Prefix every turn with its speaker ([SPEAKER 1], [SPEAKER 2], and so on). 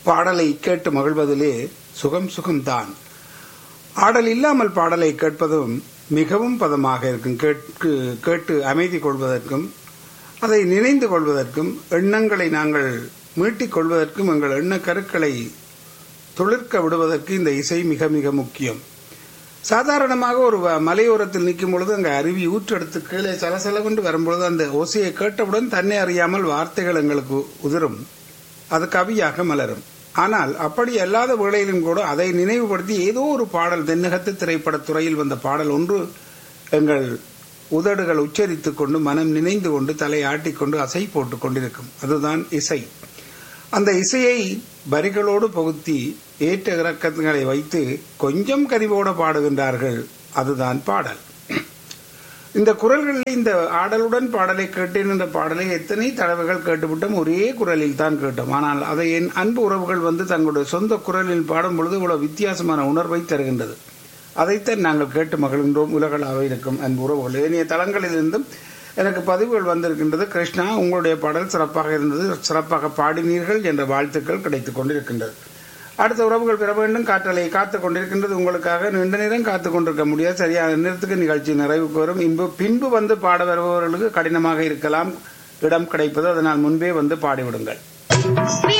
[SPEAKER 1] பாடலை கேட்டு மகிழ்வதிலே சுகம் சுகம்தான் ஆடல் இல்லாமல் பாடலை கேட்பதும் மிகவும் பதமாக இருக்கும் கேட்கு கேட்டு அமைதி கொள்வதற்கும் அதை நினைந்து கொள்வதற்கும் எண்ணங்களை நாங்கள் மீட்டிக் கொள்வதற்கும் எங்கள் எண்ண கருக்களை துளிர்க்க விடுவதற்கு இந்த இசை மிக மிக முக்கியம் சாதாரணமாக ஒரு வ- மலையோரத்தில் நிற்கும் பொழுது அங்கே அருவி ஊற்றெடுத்து கீழே சலசலவென்று வரும்பொழுது அந்த ஓசையை கேட்டவுடன் தன்னை அறியாமல் வார்த்தைகள் எங்களுக்கு உதிரும் அது கவியாக மலரும் ஆனால் அப்படி அல்லாத வேளையிலும் கூட அதை நினைவுபடுத்தி ஏதோ ஒரு பாடல் தென்னகத்து திரைப்படத் துறையில் வந்த பாடல் ஒன்று எங்கள் உதடுகள் உச்சரித்துக் கொண்டு மனம் நினைந்து கொண்டு தலை ஆட்டிக்கொண்டு அசை போட்டுக் கொண்டிருக்கும் அதுதான் இசை அந்த இசையை வரிகளோடு புகுத்தி ஏற்ற இறக்கங்களை வைத்து கொஞ்சம் கனிவோடு பாடுகின்றார்கள் அதுதான் பாடல் இந்த குரல்களில் இந்த ஆடலுடன் பாடலை கேட்டேன் என்ற பாடலை எத்தனை தடவைகள் கேட்டுவிட்டோம் ஒரே குரலில் தான் கேட்டோம் ஆனால் அதை என் அன்பு உறவுகள் வந்து தங்களுடைய சொந்த குரலில் பாடும் பொழுது இவ்வளவு வித்தியாசமான உணர்வை தருகின்றது அதைத்தான் நாங்கள் கேட்டு மகிழ்கின்றோம் உலகளாக இருக்கும் அன்பு உறவுகள் ஏனைய தளங்களிலிருந்தும் எனக்கு பதிவுகள் வந்திருக்கின்றது கிருஷ்ணா உங்களுடைய பாடல் சிறப்பாக இருந்தது சிறப்பாக பாடினீர்கள் என்ற வாழ்த்துக்கள் கிடைத்துக் கொண்டிருக்கின்றது அடுத்த உறவுகள் பெற வேண்டும் காற்றலை காத்துக் கொண்டிருக்கின்றது உங்களுக்காக நீண்ட நேரம் காத்துக் கொண்டிருக்க முடியாது சரியான நேரத்துக்கு நிகழ்ச்சி நிறைவுக்கு வரும் இன்பு பின்பு வந்து பாட வருபவர்களுக்கு கடினமாக இருக்கலாம் இடம் கிடைப்பது அதனால் முன்பே வந்து பாடிவிடுங்கள்